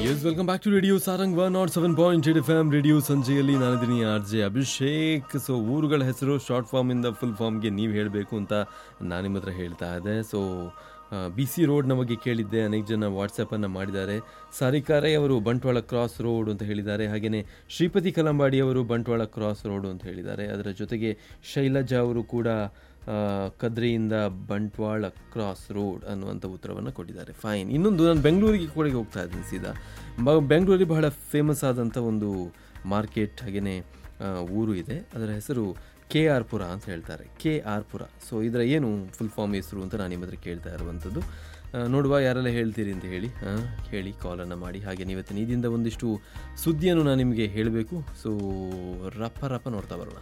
S welcome back to radio Sarang one not seven point eight F M radio ಸಂಜೆಯಲ್ಲಿ ನಾನಿದ್ದೀನಿ R J Abhishek so ಊರುಗಳ ಹೆಸರು short ಫಾರ್ಮಿಂದ full ಫಾರ್ಮ್ಗೆ ನೀವು ಹೇಳಬೇಕು ಅಂತ ನಾನು ನಿಮ್ಮ ಹತ್ರ ಹೇಳ್ತಾ ಇದ್ದೆ ಸೊ ಬಿ ಸಿ ರೋಡ್ ನಮಗೆ ಕೇಳಿದ್ದೆ ಅನೇಕ ಜನ ವಾಟ್ಸಪ್ಪನ್ನು ಮಾಡಿದ್ದಾರೆ ಸಾರಿಕಾರೆ ಅವರು ಬಂಟ್ವಾಳ ಕ್ರಾಸ್ ರೋಡ್ ಅಂತ ಹೇಳಿದ್ದಾರೆ ಹಾಗೆಯೇ ಶ್ರೀಪತಿ ಕಲಂಬಾಡಿ ಅವರು ಬಂಟ್ವಾಳ ಕ್ರಾಸ್ ರೋಡ್ ಅಂತ ಹೇಳಿದ್ದಾರೆ ಅದರ ಜೊತೆಗೆ ಶೈಲಜಾ ಅವರು ಕೂಡ ಆ, ಕದ್ರಿಯಿಂದ ಬಂಟ್ವಾಳ ಕ್ರಾಸ್ ರೋಡ್ ಅನ್ನುವಂಥ ಉತ್ತರವನ್ನು ಕೊಟ್ಟಿದ್ದಾರೆ ಫೈನ್ ಇನ್ನೊಂದು ನಾನು ಬೆಂಗಳೂರಿಗೆ ಕೂಡ ಹೋಗ್ತಾ ಇದ್ದೀನಿ ಸೀದಾ ಬ- ಬೆಂಗಳೂರಲ್ಲಿ ಬಹಳ ಫೇಮಸ್ ಆದಂಥ ಒಂದು ಮಾರ್ಕೆಟ್ ಹಾಗೆಯೇ ಊರು ಇದೆ ಅದರ ಹೆಸರು ಕೆ ಆರ್ ಪುರ ಅಂತ ಹೇಳ್ತಾರೆ ಕೆ ಆರ್ ಪುರ ಸೊ ಇದರ ಏನು ಫುಲ್ ಫಾರ್ಮ್ ಹೆಸರು ಅಂತ ನಾನು ನಿಮ್ಮ ಹತ್ರ ಕೇಳ್ತಾ ಇರುವಂಥದ್ದು ಆ, ನೋಡುವ ಯಾರೆಲ್ಲ ಹೇಳ್ತೀರಿ ಅಂತ ಹೇಳಿ ಆ, ಹೇಳಿ ಕಾಲನ್ನು ಮಾಡಿ ಹಾಗೆ ಇವತ್ತಿನ ಇದರಿಂದ ಒಂದಿಷ್ಟು ಸುದ್ದಿಯನ್ನು ನಾನು ನಿಮಗೆ ಹೇಳಬೇಕು ಸೊ ರಪ್ಪ ರಪ್ಪ ನೋಡ್ತಾ ಬರೋಣ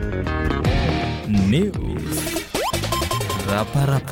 ನ್ಯೂಸ್ ರಪ ರಪ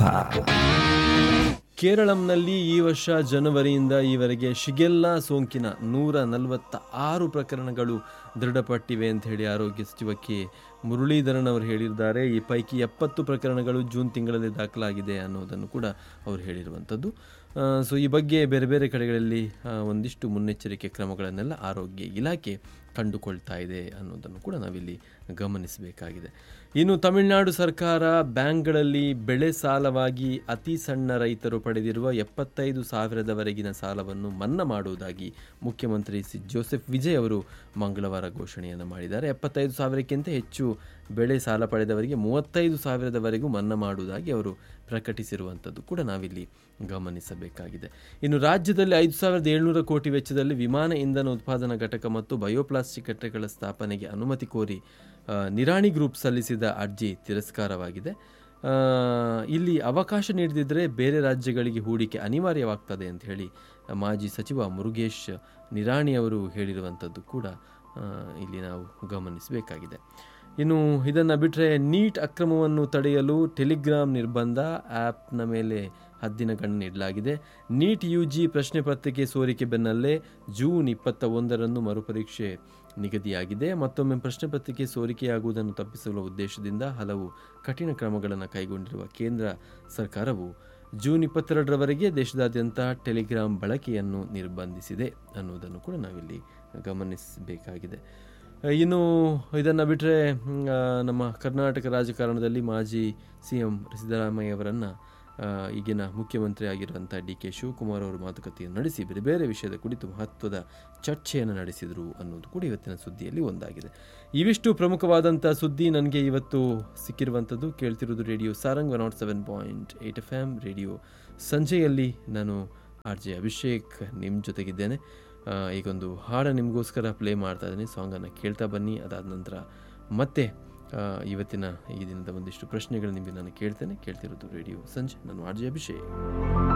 ಕೇರಳಂನಲ್ಲಿ ಈ ವರ್ಷ ಜನವರಿಯಿಂದ ಈವರೆಗೆ ಶಿಗೆಲ್ಲಾ ಸೋಂಕಿನ ನೂರ ನಲವತ್ತ ಆರು ಪ್ರಕರಣಗಳು ದೃಢಪಟ್ಟಿವೆ ಅಂತ ಹೇಳಿ ಆರೋಗ್ಯ ಸಚಿವ ಕೆ ಮುರಳೀಧರನ್ ಅವರು ಹೇಳಿದ್ದಾರೆ ಈ ಪೈಕಿ ಎಪ್ಪತ್ತು ಪ್ರಕರಣಗಳು ಜೂನ್ ತಿಂಗಳಲ್ಲಿ ದಾಖಲಾಗಿದೆ ಅನ್ನೋದನ್ನು ಕೂಡ ಅವರು ಹೇಳಿರುವಂಥದ್ದು ಸೊ ಈ ಬಗ್ಗೆ ಬೇರೆ ಬೇರೆ ಕಡೆಗಳಲ್ಲಿ ಆ, ಒಂದಿಷ್ಟು ಮುನ್ನೆಚ್ಚರಿಕೆ ಕ್ರಮಗಳನ್ನೆಲ್ಲ ಆರೋಗ್ಯ ಇಲಾಖೆ ಕಂಡುಕೊಳ್ತಾ ಇದೆ ಅನ್ನೋದನ್ನು ಕೂಡ ನಾವಿಲ್ಲಿ ಗಮನಿಸಬೇಕಾಗಿದೆ ಇನ್ನು ತಮಿಳುನಾಡು ಸರ್ಕಾರ ಬ್ಯಾಂಕ್ಗಳಲ್ಲಿ ಬೆಳೆ ಸಾಲವಾಗಿ ಅತಿ ಸಣ್ಣ ರೈತರು ಪಡೆದಿರುವ ಎಪ್ಪತ್ತೈದು ಸಾವಿರದವರೆಗಿನ ಸಾಲವನ್ನು ಮನ್ನಾ ಮಾಡುವುದಾಗಿ ಮುಖ್ಯಮಂತ್ರಿ ಸಿ ಜೋಸೆಫ್ ವಿಜಯ್ ಅವರು ಮಂಗಳವಾರ ಘೋಷಣೆಯನ್ನು ಮಾಡಿದ್ದಾರೆ ಎಪ್ಪತ್ತೈದು ಸಾವಿರಕ್ಕಿಂತ ಹೆಚ್ಚು ಬೆಳೆ ಸಾಲ ಪಡೆದವರಿಗೆ ಮೂವತ್ತೈದು ಸಾವಿರದವರೆಗೂ ಮನ್ನಾ ಮಾಡುವುದಾಗಿ ಅವರು ಪ್ರಕಟಿಸಿರುವಂಥದ್ದು ಕೂಡ ನಾವಿಲ್ಲಿ ಗಮನಿಸಬೇಕಾಗಿದೆ ಇನ್ನು ರಾಜ್ಯದಲ್ಲಿ ಐದು ಸಾವಿರದ ಏಳ್ನೂರ ಕೋಟಿ ವೆಚ್ಚದಲ್ಲಿ ವಿಮಾನ ಇಂಧನ ಉತ್ಪಾದನಾ ಘಟಕ ಮತ್ತು ಬಯೋಪ್ಲಾಸ್ಟಿಕ್ ಘಟಕಗಳ ಸ್ಥಾಪನೆಗೆ ಅನುಮತಿ ಕೋರಿ ಆ, ನಿರಾಣಿ ಗ್ರೂಪ್ ಸಲ್ಲಿಸಿದ ಅರ್ಜಿ ತಿರಸ್ಕಾರವಾಗಿದೆ ಆ, ಇಲ್ಲಿ ಅವಕಾಶ ನೀಡದಿದ್ದರೆ ಬೇರೆ ರಾಜ್ಯಗಳಿಗೆ ಹೂಡಿಕೆ ಅನಿವಾರ್ಯವಾಗ್ತದೆ ಅಂತ ಹೇಳಿ ಮಾಜಿ ಸಚಿವ ಮುರುಗೇಶ್ ನಿರಾಣಿ ಅವರು ಹೇಳಿರುವಂಥದ್ದು ಕೂಡ ಆ, ಇಲ್ಲಿ ನಾವು ಗಮನಿಸಬೇಕಾಗಿದೆ ಇನ್ನು ಇದನ್ನು ಬಿಟ್ಟರೆ ನೀಟ್ ಅಕ್ರಮವನ್ನು ತಡೆಯಲು ಟೆಲಿಗ್ರಾಮ್ ನಿರ್ಬಂಧ ಆ್ಯಪ್ನ ಮೇಲೆ ಹದ್ದಿನ ಕಣ್ಣು ನೀಡಲಾಗಿದೆ ನೀಟ್ ಯು ಜಿ ಪ್ರಶ್ನೆ ಪತ್ರಿಕೆ ಸೋರಿಕೆ ಬೆನ್ನಲ್ಲೇ ಜೂನ್ ಇಪ್ಪತ್ತ ಒಂದರಂದು ಮರುಪರೀಕ್ಷೆ ನಿಗದಿಯಾಗಿದೆ ಮತ್ತೊಮ್ಮೆ ಪ್ರಶ್ನೆ ಪತ್ರಿಕೆ ಸೋರಿಕೆಯಾಗುವುದನ್ನು ತಪ್ಪಿಸುವ ಉದ್ದೇಶದಿಂದ ಹಲವು ಕಠಿಣ ಕ್ರಮಗಳನ್ನು ಕೈಗೊಂಡಿರುವ ಕೇಂದ್ರ ಸರ್ಕಾರವು ಜೂನ್ ಇಪ್ಪತ್ತೆರಡರವರೆಗೆ ದೇಶದಾದ್ಯಂತ ಟೆಲಿಗ್ರಾಮ್ ಬಳಕೆಯನ್ನು ನಿರ್ಬಂಧಿಸಿದೆ ಅನ್ನುವುದನ್ನು ಕೂಡ ನಾವಿಲ್ಲಿ ಗಮನಿಸಬೇಕಾಗಿದೆ ಇನ್ನು ಇದನ್ನು ಬಿಟ್ಟರೆ ನಮ್ಮ ಕರ್ನಾಟಕ ರಾಜಕಾರಣದಲ್ಲಿ ಮಾಜಿ ಸಿ ಎಂ ಸಿದ್ದರಾಮಯ್ಯ ಅವರನ್ನು ಈಗಿನ ಮುಖ್ಯಮಂತ್ರಿ ಆಗಿರುವಂಥ ಡಿ ಕೆ ಶಿವಕುಮಾರ್ ಅವರು ಮಾತುಕತೆಯನ್ನು ನಡೆಸಿ ಬೇರೆ ಬೇರೆ ವಿಷಯದ ಕುರಿತು ಮಹತ್ವದ ಚರ್ಚೆಯನ್ನು ನಡೆಸಿದರು ಅನ್ನೋದು ಕೂಡ ಇವತ್ತಿನ ಸುದ್ದಿಯಲ್ಲಿ ಒಂದಾಗಿದೆ ಇವಿಷ್ಟು ಪ್ರಮುಖವಾದಂಥ ಸುದ್ದಿ ನನಗೆ ಇವತ್ತು ಸಿಕ್ಕಿರುವಂಥದ್ದು ಕೇಳ್ತಿರೋದು radio Sarang one not seven point eight F M radio ಸಂಜೆಯಲ್ಲಿ ನಾನು ಆರ್ ಜೆ ಅಭಿಷೇಕ್ ನಿಮ್ಮ ಜೊತೆಗಿದ್ದೇನೆ ಆ, ಈಗೊಂದು ಹಾಡು ನಿಮಗೋಸ್ಕರ ಪ್ಲೇ ಮಾಡ್ತಾ ಇದ್ದೀನಿ ಸಾಂಗನ್ನು ಕೇಳ್ತಾ ಬನ್ನಿ ಅದಾದ ನಂತರ ಮತ್ತೆ ಆ, ಇವತ್ತಿನ ಈ ದಿನದ ಒಂದಿಷ್ಟು ಪ್ರಶ್ನೆಗಳು ನಿಮಗೆ ನಾನು ಕೇಳ್ತೇನೆ ಕೇಳ್ತಿರೋದು ರೇಡಿಯೋ ಸಂಜೆ ನಾನು ಆರ್ ಜೆ ಅಭಿಷೇಕ್